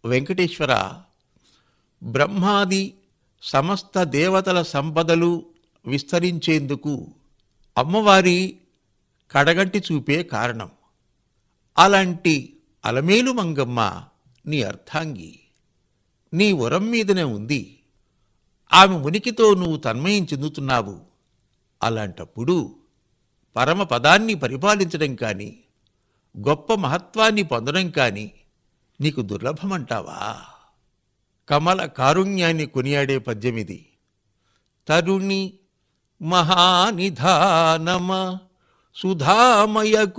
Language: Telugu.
వెంకటేశ్వర బ్రహ్మాది సమస్త దేవతల సంపదలు విస్తరించేందుకు అమ్మవారి కడగంటి చూపే కారణం అలాంటి అలమేలు మంగమ్మ నీ అర్థాంగి నీ ఉరం మీదనే ఉంది ఆమె ఉనికితో నువ్వు తన్మయం చెందుతున్నావు అలాంటప్పుడు పరమ పదాన్ని పరిపాలించడం కానీ గొప్ప మహత్వాన్ని పొందడం కానీ నీకు దుర్లభమంటావా కమల కారుణ్యాన్ని కొనియాడే పద్యమిది తరుణి మహానిధానమ సుధామయకు